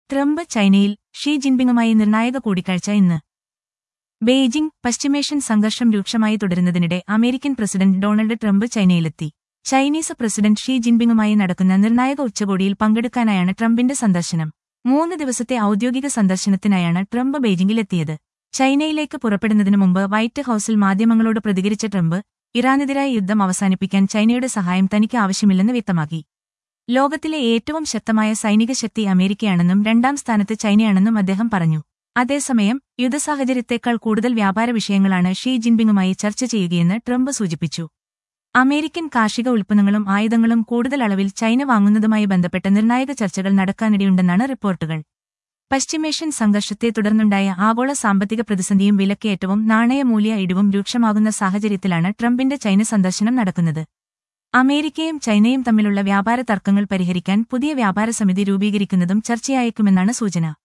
Trump ചൈനയിൽ she ജിൻപിങ്ങുമായി നിർണായക കൂടിക്കാഴ്ച ഇന്ന് ബെയ്ജിംഗ് പശ്ചിമേഷ്യൻ സംഘർഷം രൂക്ഷമായി തുടരുന്നതിനിടെ അമേരിക്കൻ പ്രസിഡന്റ് ഡൊണാൾഡ് ട്രംപ് ചൈനയിലെത്തി ചൈനീസ് പ്രസിഡന്റ് ഷീ ജിൻപിങ്ങുമായി നടക്കുന്ന നിർണായക ഉച്ചകോടിയിൽ പങ്കെടുക്കാനായാണ് ട്രംപിന്റെ സന്ദർശനം മൂന്ന് ദിവസത്തെ ഔദ്യോഗിക സന്ദർശനത്തിനായാണ് ട്രംപ് ബെയ്ജിംഗിലെത്തിയത് ചൈനയിലേക്ക് പുറപ്പെടുന്നതിനു മുമ്പ് വൈറ്റ് ഹൌസിൽ മാധ്യമങ്ങളോട് പ്രതികരിച്ച ട്രംപ് ഇറാനെതിരായ യുദ്ധം അവസാനിപ്പിക്കാൻ ചൈനയുടെ സഹായം തനിക്ക് ആവശ്യമില്ലെന്ന് വ്യക്തമാക്കി ലോകത്തിലെ ഏറ്റവും ശക്തമായ സൈനിക ശക്തി അമേരിക്കയാണെന്നും രണ്ടാം സ്ഥാനത്ത് ചൈനയാണെന്നും അദ്ദേഹം പറഞ്ഞു അതേസമയം യുദ്ധസാഹചര്യത്തേക്കാൾ കൂടുതൽ വ്യാപാര വിഷയങ്ങളാണ് ഷീ ജിൻപിങ്ങുമായി ചർച്ച ചെയ്യുകയെന്ന് ട്രംപ് സൂചിപ്പിച്ചു അമേരിക്കൻ കാർഷിക ഉൽപ്പന്നങ്ങളും ആയുധങ്ങളും കൂടുതൽ അളവിൽ ചൈന വാങ്ങുന്നതുമായി ബന്ധപ്പെട്ട നിർണായക ചർച്ചകൾ നടക്കാനിടയുണ്ടെന്നാണ് റിപ്പോർട്ടുകൾ പശ്ചിമേഷ്യൻ സംഘർഷത്തെ തുടർന്നുണ്ടായ ആഗോള സാമ്പത്തിക പ്രതിസന്ധിയും വിലക്കയറ്റവും നാണയമൂല്യ ഇടിവും രൂക്ഷമാകുന്ന സാഹചര്യത്തിലാണ് ട്രംപിന്റെ ചൈന സന്ദർശനം നടക്കുന്നത് അമേരിക്കയും ചൈനയും തമ്മിലുള്ള വ്യാപാര തർക്കങ്ങൾ പരിഹരിക്കാൻ പുതിയ വ്യാപാര സമിതി രൂപീകരിക്കുന്നതും ചർച്ചയായേക്കുമെന്നാണ് സൂചന